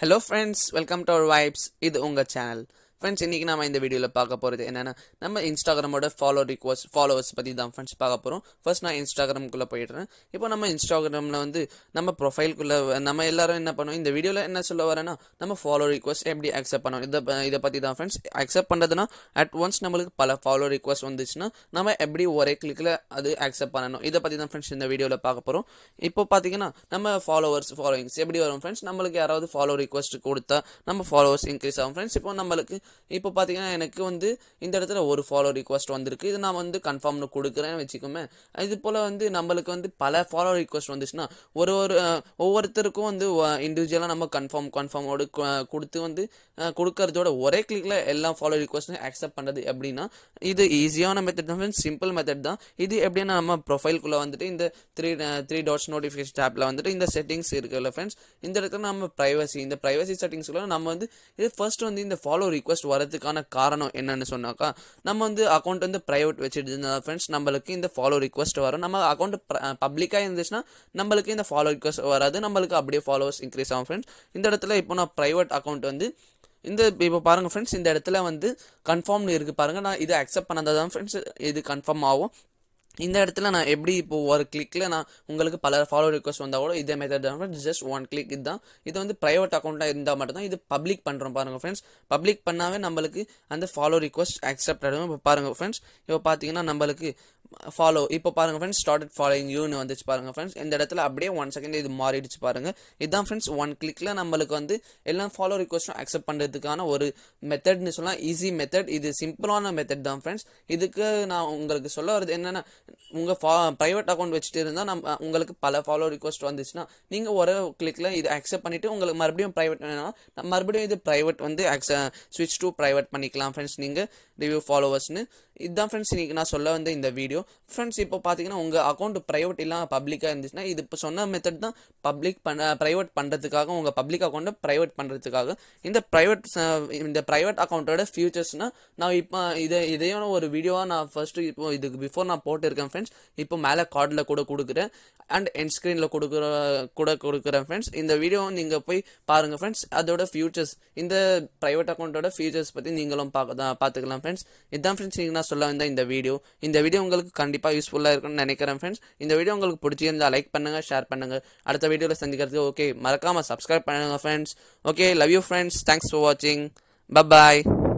hello friends welcome to our vibes இது உங்கள் channel friends இன்றைக்கி நம்ம இந்த வீடியோவில் பார்க்க போகிறது என்னென்னா நம்ம இன்ஸ்டாகிராமோட ஃபாலோ ரிக்வஸ்ட் ஃபாலோவர்ஸ் பற்றி தான் ஃப்ரெண்ட்ஸ் பார்க்க போகிறோம் ஃபர்ஸ்ட் நான் இன்ஸ்டாகிராமுக்குள்ளே போயிடுறேன் இப்போ நம்ம இன்ஸ்டாகிராமில் வந்து நம்ம ப்ரொஃபைல்குள்ளே நம்ம எல்லாரும் என்ன பண்ணுவோம் இந்த வீடியோவில் என்ன சொல்ல வரேன்னா நம்ம ஃபாலோ ரிக்வஸ்ட் எப்படி அக்செப்ட் பண்ணோம் இதை ப- இதை பற்றி தான் ஃப்ரெண்ட்ஸ் அக்செப்ட் பண்ணுறதுனா அட் ஒன்ஸ் நம்மளுக்கு பல ஃபாலோ ரிக்வஸ்ட் வந்துச்சுன்னா நம்ம எப்படி ஒரே கிளிக்கில் அது அக்செப்ட் பண்ணணும் இதை பற்றி தான் ஃப்ரெண்ட்ஸ் இந்த வீடியோவில் பார்க்க போகிறோம் இப்போ பார்த்தீங்கன்னா நம்ம ஃபாலோவர்ஸ் ஃபாலோயிங்ஸ் எப்படி வரும் ஃப்ரெண்ட்ஸ் நம்மளுக்கு யாராவது ஃபாலோ ரிக்வஸ்ட் கொடுத்தா நம்ம ஃபாலோவர்ஸ் இன்க்ரீஸ் ஆகும் ஃப்ரெண்ட்ஸ் இப்போ நம்மளுக்கு இப்போ பார்த்தீங்கன்னா எனக்கு வந்து இந்த இடத்துல ஒரு ஃபாலோ ரிக்வஸ்ட் வந்திருக்கு இது நான் வந்து கன்ஃபார்ம்னு கொடுக்குறேன்னு வச்சுக்கோமே இது போல் வந்து நம்மளுக்கு வந்து பல ஃபாலோ ரிக்வஸ்ட் வந்துச்சுன்னா ஒரு ஒரு அஹ், ஒவ்வொருத்தருக்கும் வந்து இண்டிவிஜுவலாக நம்ம கன்ஃபார்ம் கன்ஃபார்மோடு கொடுத்து வந்து அஹ், கொடுக்கறதோட ஒரே கிளிக்கில் எல்லா ஃபாலோ ரிக்வஸ்ட்டும் அக்செப்ட் பண்ணுறது எப்படின்னா இது ஈஸியான மெத்தட் தான் சிம்பிள் மெத்தட் தான் இது எப்படின்னா நம்ம ப்ரொஃபைல்குள்ளே வந்துட்டு இந்த த்ரீ த்ரீ டாட்ஸ் நோட்டிஃபிகேஷன் டேப்பில் வந்துட்டு இந்த செட்டிங்ஸ் இருக்குல்ல ஃப்ரெண்ட்ஸ் இந்த இடத்துல நம்ம ப்ரைவசி இந்த ப்ரைவசி செட்டிங்ஸ்க்குள்ள நம்ம வந்து இது ஃபர்ஸ்ட் வந்து இந்த ஃபாலோ ரிக்வஸ்ட் வரதுக்கான காரணம் என்னன்னு சொன்னாக்கா நம்ம வந்து அக்கௌண்ட் வந்து ப்ரைவேட் வச்சுட்டு இருந்தா ஃப்ரெண்ட்ஸ் நம்மளுக்கு இந்த ஃபாலோ ரிக்வஸ்ட் வரும் நம்ம அக்கௌண்ட் பப்ளிக்காக இருந்துச்சுன்னா நம்மளுக்கு இந்த ஃபாலோ ரிக்வஸ்ட் வராது நம்மளுக்கு அப்படியே ஃபாலோவர்ஸ் இன்க்ரீஸ் ஆகும் ஃப்ரெண்ட்ஸ் இந்த இடத்துல இப்போ நான் ப்ரைவேட் அக்கௌண்ட் வந்து இந்த இப்போ பாருங்க ஃப்ரெண்ட்ஸ் இந்த இடத்துல வந்து கன்ஃபார்ம்னு இருக்கு பாருங்க நான் இதை அக்செப்ட் பண்ணதா தான் ஃப்ரெண்ட்ஸ் இது கன்ஃபார்ம் ஆகும் இந்த இடத்துல நான் எப்படி இப்போ ஒரு கிளிக்கில் நான் உங்களுக்கு பல ஃபாலோ ரிக்வஸ்ட் வந்தால் கூட இதே மெத்தட் தான் ஜஸ்ட் ஒன் கிளிக் இதுதான் இது வந்து ப்ரைவேட் அக்கௌண்ட்டாக இருந்தால் மட்டும்தான் இது பப்ளிக் பண்ணுறோம் பாருங்க ஃப்ரெண்ட்ஸ் பப்ளிக் பண்ணாவே நம்மளுக்கு அந்த ஃபாலோ ரிக்வஸ்ட் அக்செப்ட் ஆகிடும் இப்போ பாருங்க ஃப்ரெண்ட்ஸ் இப்போ பார்த்தீங்கன்னா நம்மளுக்கு ஃபாலோ இப்போ பாருங்க ஃப்ரெண்ட்ஸ் ஸ்டார்டட் ஃபாலோயிங் யூன்னு வந்துச்சு பாருங்க ஃப்ரெண்ட்ஸ் இந்த இடத்துல அப்படியே ஒன் செகண்ட் இது மாறிடுச்சு பாருங்க இதுதான் ஃப்ரெண்ட்ஸ் ஒன் கிளிக்கில் நம்மளுக்கு வந்து எல்லா ஃபாலோ ரிக்வஸ்ட்டும் அக்செப்ட் பண்ணுறதுக்கான ஒரு மெத்தட்னு சொல்லலாம் ஈஸி மெத்தட் இது சிம்பிளான மெத்தட் தான் ஃப்ரெண்ட்ஸ் இதுக்கு நான் உங்களுக்கு சொல்ல வருது என்னன்னா உங்கள் ஃபா ப்ரைவேட் அக்கௌண்ட் வச்சுட்டு இருந்தால் நம்ம உங்களுக்கு பல ஃபாலோ ரிக்வஸ்ட் வந்துச்சுன்னா நீங்கள் ஒரே கிளிக்கில் இது அக்செப்ட் பண்ணிவிட்டு உங்களுக்கு மறுபடியும் ப்ரைவேட் வேணும்னா நம்ம மறுபடியும் இது ப்ரைவேட் வந்து அக்ச ஸ்விட்ச் டு ப்ரைவேட் பண்ணிக்கலாம் ஃப்ரெண்ட்ஸ் நீங்கள் ரிவ்யூ ஃபாலோவர்ஸ்னு இதுதான் ஃப்ரெண்ட்ஸ் இன்னைக்கு நான் சொல்ல வந்த இந்த வீடியோ ஃப்ரெண்ட்ஸ் இப்போ பார்த்தீங்கன்னா உங்கள் அக்கௌண்ட் ப்ரைவேட் இல்லாமல் பப்ளிக்காக இருந்துச்சுன்னா இது இப்போ சொன்ன மெத்தட் தான் பப்ளிக் பண்ண ப்ரைவேட் பண்ணுறதுக்காக உங்கள் பப்ளிக் அக்கௌண்ட்டை ப்ரைவேட் பண்ணுறதுக்காக இந்த ப்ரைவேட் இந்த ப்ரைவேட் அக்கௌண்ட்டோட ஃபியூச்சர்ஸ்னால் நான் இப்போ இதை இதையும் ஒரு வீடியோவாக நான் ஃபர்ஸ்ட்டு இப்போ இதுக்கு பிஃபோர் நான் போட்டிருக்கேன் ஃப்ரெண்ட்ஸ் இப்போ மேலே கார்டில் கூட கொடுக்குறேன் அண்ட் என் ஸ்க்ரீனில் கொடுக்குற கூட கொடுக்குறேன் ஃப்ரெண்ட்ஸ் இந்த வீடியோ நீங்கள் போய் பாருங்கள் ஃப்ரெண்ட்ஸ் அதோட ஃபியூச்சர்ஸ் இந்த ப்ரைவேட் அக்கௌண்ட்டோட ஃபியூச்சர்ஸ் பற்றி நீங்களும் பார்க்க தான் பார்த்துக்கலாம் ஃப்ரெண்ட்ஸ் இதுதான் ஃப்ரெண்ட்ஸ் நீங்கள் நான் சொல்ல வந்த இந்த வீடியோ இந்த வீடியோ உங்களுக்கு கண்டிப்பாக யூஸ்ஃபுல்லாக இருக்கும்னு நினைக்கிறேன் ஃப்ரெண்ட்ஸ் இந்த வீடியோ உங்களுக்கு பிடிச்சிருந்தா லைக் பண்ணுங்கள் ஷேர் பண்ணுங்கள் அடுத்த வீடியோவில் சந்திக்கிறதுக்கு ஓகே மறக்காமல் சப்ஸ்கிரைப் பண்ணுங்கள் friends okay love you friends thanks for வாட்சிங் பபாய்